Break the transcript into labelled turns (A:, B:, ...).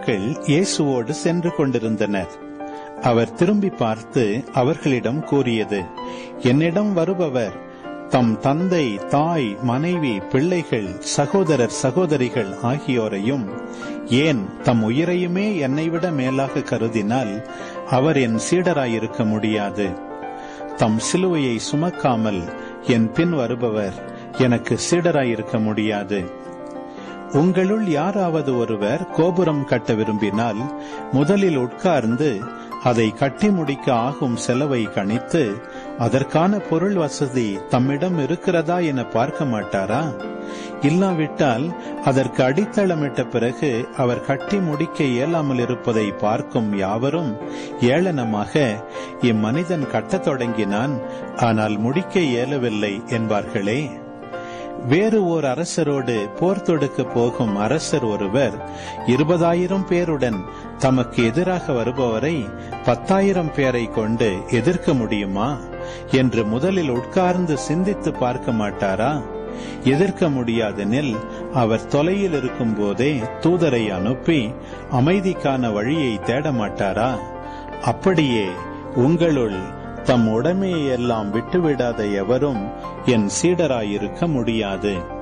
A: மக்கள் இயேசுவோடு சென்று கொண்டிருந்தனர் அவர் திரும்பி பார்த்து அவர்களிடம் கூறியது என்னிடம் வருபவர் தம் தந்தை தாய் மனைவி பிள்ளைகள் சகோதரர் சகோதரிகள் ஆகியோரையும் ஏன் தம் உயிரையுமே என்னை விட மேலாக கருதினால் அவர் என் சீடராயிருக்க முடியாது தம் சிலுவையை சுமக்காமல் என் பின் வருபவர் எனக்கு சீடராயிருக்க முடியாது உங்களுள் யாராவது ஒருவர் கோபுரம் கட்ட விரும்பினால் முதலில் உட்கார்ந்து அதை கட்டி முடிக்க ஆகும் செலவை கணித்து அதற்கான பொருள் வசதி தம்மிடம் இருக்கிறதா என பார்க்க மாட்டாரா இல்லாவிட்டால் அதற்கு அடித்தளமிட்ட பிறகு அவர் கட்டி முடிக்க இயலாமல் இருப்பதை பார்க்கும் யாவரும் ஏளனமாக இம்மனிதன் கட்டத் தொடங்கினான் ஆனால் முடிக்க இயலவில்லை என்பார்களே வேறு ஓர் அரசரோடு போர் தொடுக்க போகும் அரசர் ஒருவர் இருபதாயிரம் பேருடன் தமக்கு எதிராக வருபவரை பத்தாயிரம் பேரை கொண்டு எதிர்க்க முடியுமா என்று முதலில் உட்கார்ந்து சிந்தித்து பார்க்க மாட்டாரா எதிர்க்க முடியாதெனில் அவர் தொலையில் இருக்கும் போதே தூதரை அனுப்பி அமைதிக்கான வழியை தேட மாட்டாரா அப்படியே உங்களுள் தம் உடைமையை எல்லாம் விட்டுவிடாத எவரும் என் சீடராயிருக்க முடியாது